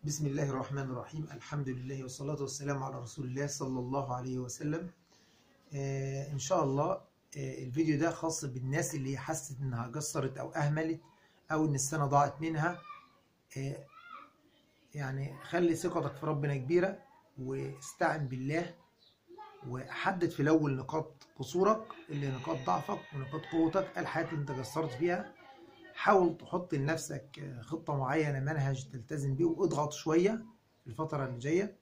بسم الله الرحمن الرحيم الحمد لله والصلاة والسلام على رسول الله صلى الله عليه وسلم آه إن شاء الله آه الفيديو ده خاص بالناس اللي حست إنها قصرت أو أهملت أو إن السنة ضاعت منها آه يعني خلي ثقتك في ربنا كبيرة واستعن بالله وحدد في الأول نقاط قصورك اللي نقاط ضعفك ونقاط قوتك الحاجات اللي أنت قصرت فيها حاول تحط لنفسك خطة معينة منهج تلتزم بيه واضغط شوية الفترة اللي جاية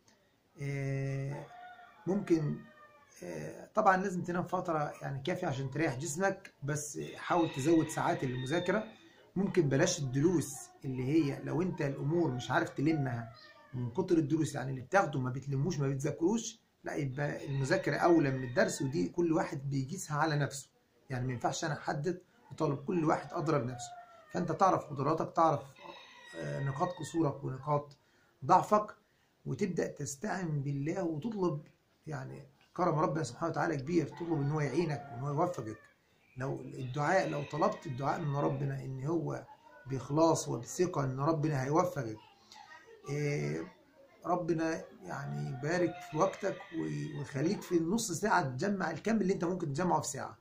ممكن طبعا لازم تنام فترة يعني كافية عشان تريح جسمك بس حاول تزود ساعات المذاكرة ممكن بلاش الدروس اللي هي لو انت الامور مش عارف تلمها من كتر الدروس يعني اللي بتاخده ما بتلموش ما بتذاكروش لا يبقى المذاكرة اولى من الدرس ودي كل واحد بيقيسها على نفسه يعني ما ينفعش انا احدد وطالب كل واحد ادرى بنفسه فانت تعرف قدراتك تعرف نقاط قصورك ونقاط ضعفك وتبدا تستعن بالله وتطلب يعني كرم ربنا سبحانه وتعالى كبير تطلب ان هو يعينك وان هو يوفقك لو الدعاء لو طلبت الدعاء من ربنا ان هو باخلاص وبثقه ان ربنا هيوفقك ربنا يعني يبارك في وقتك ويخليك في النص ساعه تجمع الكم اللي انت ممكن تجمعه في ساعه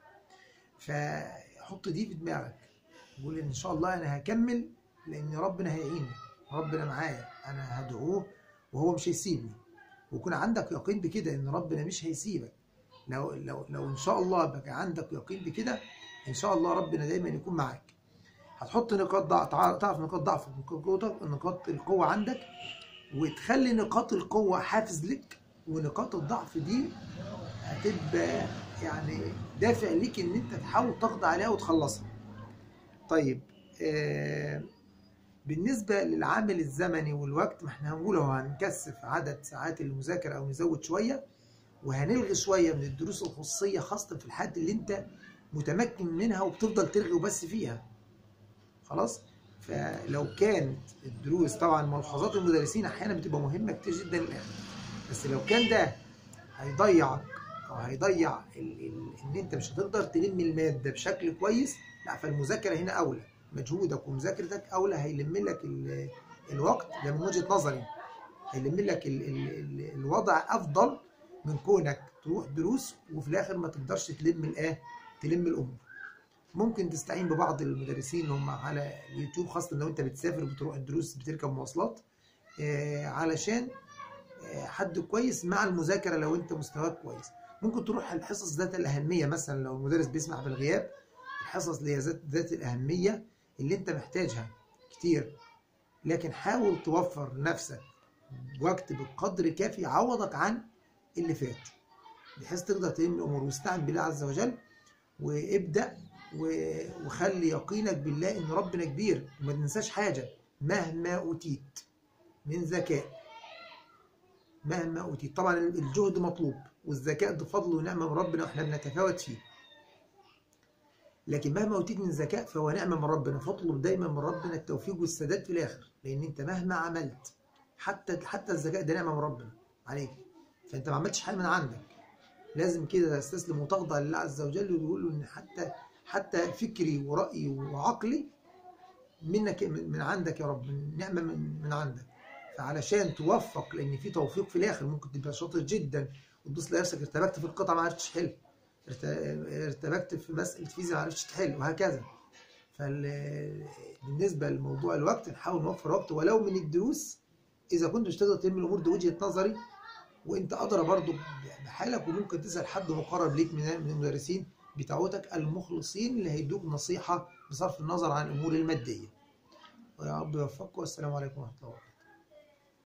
فحط دي في دماغك قول ان شاء الله انا هكمل لان ربنا هيعيني ربنا معايا انا هدعوه وهو مش هيسيبني ويكون عندك يقين بكده ان ربنا مش هيسيبك لو لو لو ان شاء الله بقى عندك يقين بكده ان شاء الله ربنا دايما يكون معاك هتحط نقاط ضعف تعرف نقاط ضعفك نقاط نقاط القوه عندك وتخلي نقاط القوه حافز لك ونقاط الضعف دي هتبقى يعني دافع ليك ان انت تحاول تقضي عليها وتخلصها طيب آه بالنسبة للعامل الزمني والوقت ما احنا هنقول اهو هنكثف عدد ساعات المذاكرة او نزود شوية وهنلغي شوية من الدروس الخصوصية خاصة في الحالات اللي انت متمكن منها وبتفضل تلغي وبس فيها خلاص فلو كانت الدروس طبعا ملحوظات المدرسين احيانا بتبقى مهمة كتير جدا للاخر بس لو كان ده هيضيعك او هيضيع ال ال ان انت مش هتقدر تلم المادة بشكل كويس لا فالمذاكرة هنا أولى مجهودك ومذاكرتك أولى هيلم لك الوقت ده من وجهة نظري هيلم لك ال ال ال الوضع أفضل من كونك تروح دروس وفي الآخر ما تقدرش تلم الإيه تلم الأمور ممكن تستعين ببعض المدرسين اللي هم على اليوتيوب خاصة لو أنت بتسافر وبتروح الدروس بتركب مواصلات آه علشان آه حد كويس مع المذاكرة لو أنت مستواك كويس ممكن تروح الحصص ذات الأهمية مثلا لو المدرس بيسمح بالغياب الحصص اللي هي ذات ذات الأهمية اللي أنت محتاجها كتير لكن حاول توفر لنفسك وقت بقدر كافي يعوضك عن اللي فات بحيث تقدر تلم الأمور واستعن بالله عز وجل وابدأ وخلي يقينك بالله إن ربنا كبير وما تنساش حاجة مهما أوتيت من ذكاء مهما أوتيت طبعا الجهد مطلوب والذكاء ده فضل ونعمة من ربنا واحنا بنتفاوت فيه لكن مهما اوتيت من ذكاء فهو نعمه من ربنا فاطلب دايما من ربنا التوفيق والسداد في الاخر لان انت مهما عملت حتى حتى الذكاء ده نعمه من ربنا عليك فانت ما عملتش حاجه من عندك لازم كده تستسلم وتخضع لله عز وجل وتقول له ان حتى حتى فكري ورايي وعقلي منك من عندك يا رب نعمه من, من عندك فعلشان توفق لان في توفيق في الاخر ممكن تبقى شاطر جدا وتبص لنفسك ارتبكت في القطعه ما عرفتش تحل ارتبكت في مسألة فيزياء ما عرفتش تحل وهكذا فبالنسبة لموضوع الوقت نحاول نوفر وقت ولو من الدروس إذا كنت مش تقدر تلم الأمور دي وجهة نظري وأنت أدرى برضو بحالك وممكن تسأل حد مقرب ليك من المدرسين بتاعتك المخلصين اللي هيدوك نصيحة بصرف النظر عن الأمور المادية ويا رب يوفقكم والسلام عليكم ورحمة الله وبركاته